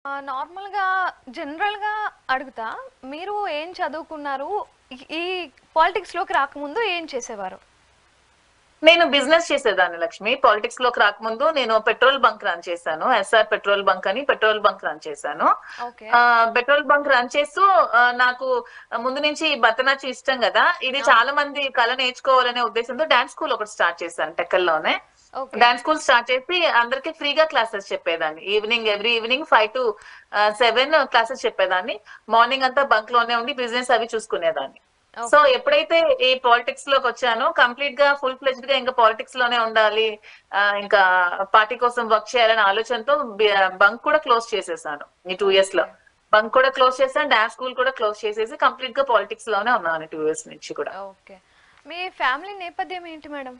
నార్మల్గా జనరల్గా అడుగుతా మీరు ఏం చదువుకున్నారు ఈ- ఈ పాలిటిక్స్లోకి రాకముందు ఏం చేసేవారు నేను బిజినెస్ చేసేదాన్ని లక్ష్మి పాలిటిక్స్ లోకి రాకముందు నేను పెట్రోల్ బంక్ రన్ చేశాను ఎస్ఆర్ పెట్రోల్ బంక్ అని పెట్రోల్ బంక్ రన్ చేశాను ఓకే ఆ, పెట్రోల్ బంక్ రన్ చేస్తూ ఆ, నాకు ముందు నుంచి భరతనాట్యం ఇష్టం కదా ఇది చాలా మంది కళ నేర్చుకోవాలనే ఉద్దేశంతో డాన్స్ స్కూల్ ఒకటి స్టార్ట్ చేశాను టెక్కల్లోనే ఓకే డాన్స్ స్కూల్ స్టార్ట్ చేసి అందరికి ఫ్రీగా క్లాసెస్ చెప్పేదాన్ని evening every evening five to seven classes చెప్పేదాన్ని మార్నింగ్ అంతా బంక్ లోనే ఉండి బిజినెస్ అవి చూసుకునేదాన్ని సో ఎప్పుడైతే ఈ పాలిటిక్స్ లోకి వచ్చానో కంప్లీట్ గా ఫుల్ ఫ్లెజ్డ్ గా ఇంకా పాలిటిక్స్ లోనే ఉండాలి ఆ, ఇంకా పార్టీ కోసం వర్క్ చేయాలనే ఆలోచనతో బంక్ కూడా క్లోజ్ చేసేసాను ఈ టూ ఇయర్స్ లో బంక్ కూడా క్లోజ్ చేశాను డాన్స్ స్కూల్ కూడా క్లోజ్ చేసేసి కంప్లీట్ గా పాలిటిక్స్ లోనే ఉన్నాను టూ ఇయర్స్ నుంచి కూడా ఓకే మీ ఫ్యామిలీ నేపథ్యం ఏంటి మేడం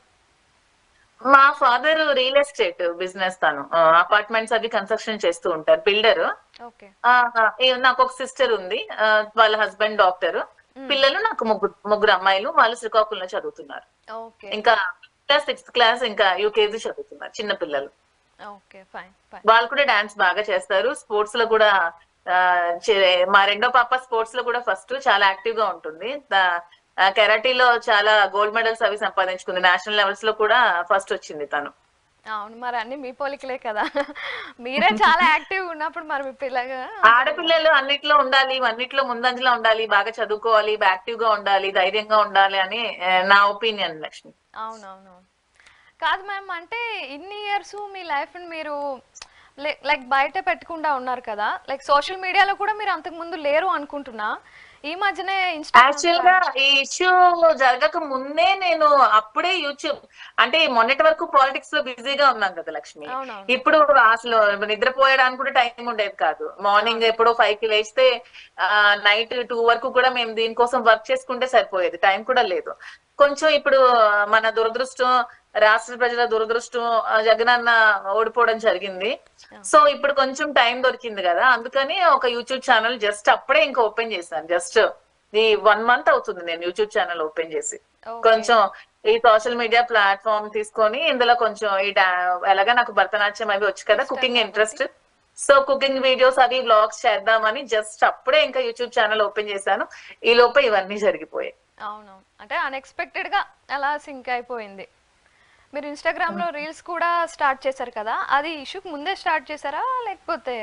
మా ఫాదర్ రియల్ ఎస్టేట్ బిజినెస్ తను అపార్ట్మెంట్స్ అవి కన్స్ట్రక్షన్ చేస్తూ ఉంటారు బిల్డర్ ఓకే నాకు ఒక సిస్టర్ ఉంది ఆ, వాళ్ళ హస్బెండ్ డాక్టర్ పిల్లలు నాకు ముగ్గురు ముగ్గురు అమ్మాయిలు వాళ్ళు శ్రీకాకుళంలో చదువుతున్నారు ఓకే ఇంకా క్లాస్ సిక్స్త్ క్లాస్ ఇంకా యూకేజీ చదువుతున్నారు చిన్న పిల్లలు ఓకే ఫైన్ ఫైన్ వాళ్ళు కూడా డాన్స్ బాగా చేస్తారు స్పోర్ట్స్ లో కూడా ఆ, చే- మా రెండో పాప స్పోర్ట్స్ లో కూడా ఫస్ట్ చాలా యాక్టివ్ గా ఉంటుంది కెరాటీలో చాలా గోల్డ్ మెడల్స్ అవి సంపాదించుకుంది నేషనల్ లెవెల్స్ లో కూడా ఫస్ట్ వచ్చింది తను అవును మరి అన్ని మీ పోలికలే కదా మీరే చాలా యాక్టివ్ ఉన్నప్పుడు మరి మీ పిల్లగా ఆడపిల్లలు అన్నిట్లో ఉండాలి అన్నిట్లో ముందంజలో ఉండాలి బాగా చదువుకోవాలి యాక్టివ్ గా ఉండాలి ధైర్యంగా ఉండాలి అని ఆ, నా ఒపీనియన్ లక్ష్మి అవునవును కాదు మ్యామ్ అంటే ఇన్ని ఇయర్స్ మీ లైఫ్ని మీరు లైక్ బయట పెట్టకుండా ఉన్నారు కదా లైక్ సోషల్ మీడియాలో కూడా మీరు అంతకు ముందు లేరు అనుకుంటున్నా ఈ మధ్యనే యాక్చువల్ గా ఈ ఇష్యూ జరగక ముందే నేను అప్పుడే యూట్యూబ్ అంటే మొన్నటి వరకు పాలిటిక్స్ లో బిజీగా ఉన్నాం కదా లక్ష్మి అవునవును ఇప్పుడు అసలు నిద్రపోయడానికి కూడా టైం ఉండేది కాదు మార్నింగ్ ఎప్పుడో ఫైవ్ కి లేస్తే నైట్ టూ వరకు కూడా మేము దీనికోసం వర్క్ చేసుకుంటే సరిపోయేది టైం కూడా లేదు కొంచెం ఇప్పుడు మన దురదృష్టం రాష్ట్ర ప్రజల దురదృష్టం ఆ, జగనన్న ఓడిపోవడం జరిగింది సో ఇప్పుడు కొంచెం టైం దొరికింది కదా అందుకని ఒక యూట్యూబ్ ఛానల్ జస్ట్ అప్పుడే ఇంకా ఓపెన్ చేశాను జస్ట్ ఈ వన్ మంత్ అవుతుంది నేను యూట్యూబ్ ఛానల్ ఓపెన్ చేసి Okay. కొంచెం ఈ సోషల్ మీడియా ప్లాట్ఫామ్ తీసుకొని ఇందులో కొంచెం ఈ డా- ఎలాగా నాకు భరతనాట్యం అవి వచ్చు కదా cooking interest so cooking videos అవి వ్లాగ్స్ చేద్దామని జస్ట్ అప్పుడే ఇంకా యూట్యూబ్ ఛానల్ ఓపెన్ చేశాను ఈ లోపే ఇవన్నీ జరిగిపోయాయి అవును అంటే unexpected గా అలా సింక్ అయిపోయింది మీరు ఇన్స్టాగ్రామ్ లో రీల్స్ కూడా స్టార్ట్ చేశారు కదా అది ఇష్యూకి ముందే స్టార్ట్ చేశారా లేకపోతే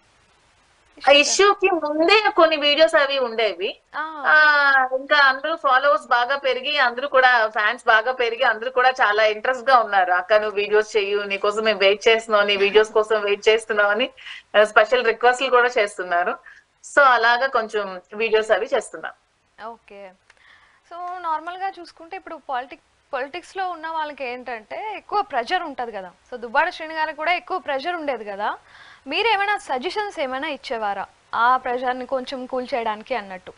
ఆ ఇష్యూకి ముందే కొన్ని వీడియోస్ అవి ఉండేవి ఆ, ఆ ఇంకా అందరూ ఫాలోవర్స్ బాగా పెరిగి అందరూ కూడా ఫ్యాన్స్ బాగా పెరిగి అందరూ కూడా చాలా ఇంట్రెస్ట్ గా ఉన్నారు అక్క నువ్వు వీడియోస్ చెయ్యు నీ కోసం మేము వెయిట్ చేస్తున్నావు నీ వీడియోస్ కోసం వెయిట్ చేస్తున్నావు అని స్పెషల్ రిక్వెస్ట్లు కూడా చేస్తున్నారు సో అలాగా కొంచెం వీడియోస్ అవి చేస్తున్నాం ఓకే సో నార్మల్గా చూసుకుంటే ఇప్పుడు పాలిటిక్ పొలిటిక్స్లో ఉన్న వాళ్ళకి ఏంటంటే ఎక్కువ ప్రెషర్ ఉంటుంది కదా సో దుబ్బాడ శ్రేణి గారికి కూడా ఎక్కువ ప్రెషర్ ఉండేది కదా మీరు ఏమైనా సజెషన్స్ ఏమైనా ఇచ్చేవారా ఆ ప్రెషర్ని కొంచెం కూల్ చేయడానికి అన్నట్టు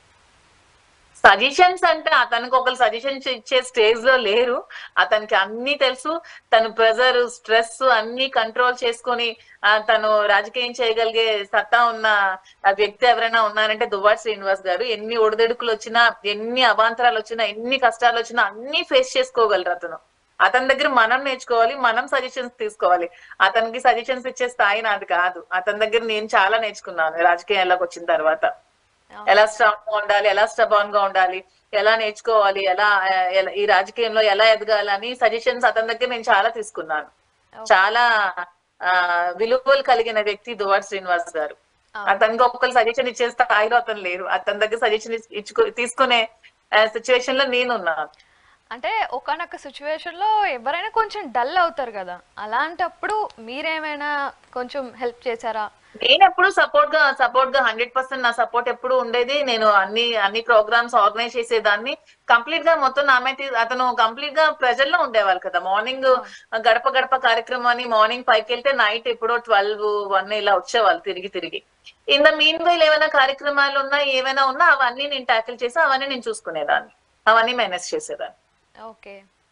సజెషన్స్ అంటే అతనికి ఒకరు సజెషన్స్ ఇచ్చే స్టేజ్ లో లేరు అతనికి అన్ని తెలుసు తను ప్రెజర్ స్ట్రెస్ అన్ని కంట్రోల్ చేసుకొని ఆ, తను రాజకీయం చేయగలిగే సత్తా ఉన్న ఆ వ్యక్తి ఎవరైనా ఉన్నారంటే దువ్వాడ శ్రీనివాస్ గారు ఎన్ని ఒడిదొడుకులు వచ్చినా ఎన్ని అవాంతరాలు వచ్చినా ఎన్ని కష్టాలు వచ్చినా అన్ని ఫేస్ చేసుకోగలరు అతను అతని దగ్గర మనం నేర్చుకోవాలి మనం సజెషన్స్ తీసుకోవాలి అతనికి సజెషన్స్ ఇచ్చే స్థాయి నాది కాదు అతని దగ్గర నేను చాలా నేర్చుకున్నాను రాజకీయాల్లోకి వచ్చిన తర్వాత ఎలా స్ట్రాంగ్ గా ఉండాలి ఎలా స్టబాన్ గా ఉండాలి ఎలా నేర్చుకోవాలి ఎలా ఆ, ఎలా- ఈ రాజకీయంలో ఎలా ఎదగాలని సజెషన్స్ అతని దగ్గర నేను చాలా తీసుకున్నాను చాలా ఆ విలువలు కలిగిన వ్యక్తి దువాడ్ శ్రీనివాస్ గారు అతనికి ఒక్కరు సజెషన్ ఇచ్చే స్థాయిలో అతను లేరు అతని దగ్గర సజెషన్ ఇచ్చుకో తీసుకునే సిచ్యువేషన్ లో నేను ఉన్నాను అంటే ఒకనొక సిచ్యువేషన్లో ఎవరైనా కొంచెం డల్ అవుతారు కదా అలాంటప్పుడు మీరేమైనా కొంచెం హెల్ప్ చేశారా నేను ఎప్పుడు సపోర్ట్ గా సపోర్ట్ గా హండ్రెడ్ పర్సెంట్ నా సపోర్ట్ ఎప్పుడు ఉండేది నేను అన్ని అన్ని ప్రోగ్రామ్స్ ఆర్గనైజ్ చేసేదాన్ని కంప్లీట్ గా మొత్తం నా మీద తీ- అతను కంప్లీట్ గా ప్రజల్లో ఉండేవాళ్ళు కదా మార్నింగ్ గడప గడప కార్యక్రమాన్ని మార్నింగ్ పైకి వెళ్తే నైట్ ఎప్పుడో ట్వెల్వ్ వన్ ఇలా వచ్చేవాళ్ళు తిరిగి తిరిగి ఇన్ ద మీన్ వైల్ ఏమైనా కార్యక్రమాలు ఉన్నా ఏమైనా ఉన్నా అవన్నీ నేను ట్యాకిల్ చేసి అవన్నీ నేను చూసుకునేదాన్ని అవన్నీ మేనేజ్ చేసేదాన్ని ఓకే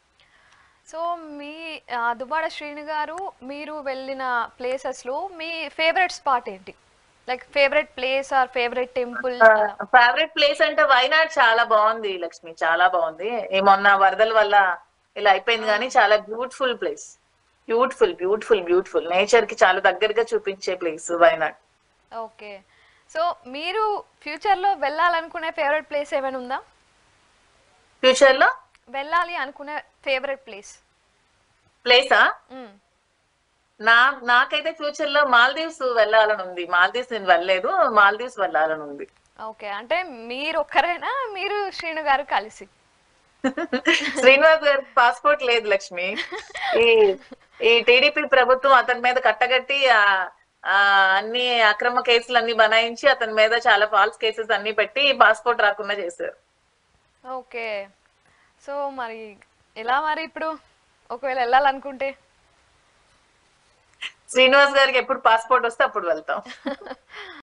సో మీ ఆ, దుబాడ శ్రీని గారు మీరు వెళ్ళిన ప్లేసెస్లో మీ ఫేవరెట్ స్పాట్ ఏంటి like favourite place or favourite temple favourite place అంటే వైనాడ్ చాలా బాగుంది లక్ష్మి చాలా బాగుంది ఈ మొన్న వరదల వల్ల ఇలా అయిపోయింది కానీ చాలా beautiful place beautiful beautiful beautiful nature కి చాలా దగ్గరగా చూపించే ప్లేస్ వైనాడ్ ఓకే సో మీరు ఫ్యూచర్లో వెళ్ళాలనుకునే ఫేవరెట్ ప్లేస్ ఏమైనా ఉందా ఫ్యూచర్ లో వెళ్ళాలి అనుకునే ఫేవరెట్ ప్లేస్ ప్లేసా నా నాకైతే ఫ్యూచర్ లో మాల్దీవ్స్ వెళ్ళాలని ఉంది మాల్దీవ్స్ నేను వెళ్ళలేదు మాల్దీవ్స్ వెళ్ళాలని ఉంది ఓకే అంటే మీరు ఒక్కరైనా మీరు శ్రీను గారు కలిసి శ్రీనివాస్ గారికి పాస్పోర్ట్ లేదు లక్ష్మి ఈ ఈ టీడీపీ ప్రభుత్వం అతని మీద కట్టగట్టి ఆ ఆ, అన్ని అక్రమ కేసులు అన్ని బనాయించి అతని మీద చాలా ఫాల్స్ కేసెస్ అన్ని పెట్టి పాస్పోర్ట్ రాకుండా చేశారు ఓకే సో మరి ఎలా మరి ఇప్పుడు ఒకవేళ వెళ్ళాలనుకుంటే శ్రీనివాస్ గారికి ఎప్పుడు పాస్పోర్ట్ వస్తే అప్పుడు వెళ్తాం